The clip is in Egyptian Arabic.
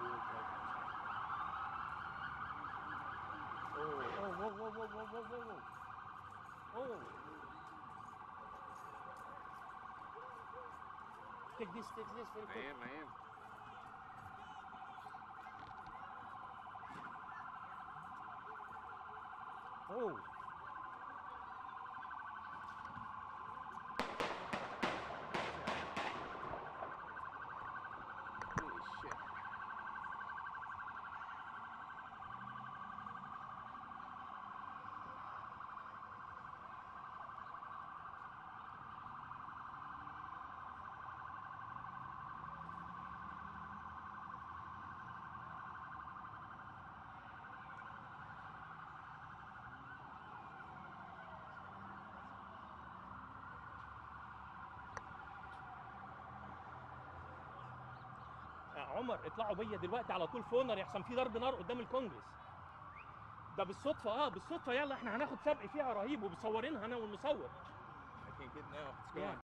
Oh, whoa, whoa, whoa, whoa, whoa, whoa, whoa. Oh. Take this, take this very quick. I am, I am. Oh. Holy shit. يا عمر اطلعوا بيا دلوقتي على طول فونر يحصل في ضرب نار قدام الكونجرس ده بالصدفه اه بالصدفه يلا احنا هناخد سبق فيها رهيب ومصورينها انا والمصور I can't get now. It's Yeah. going.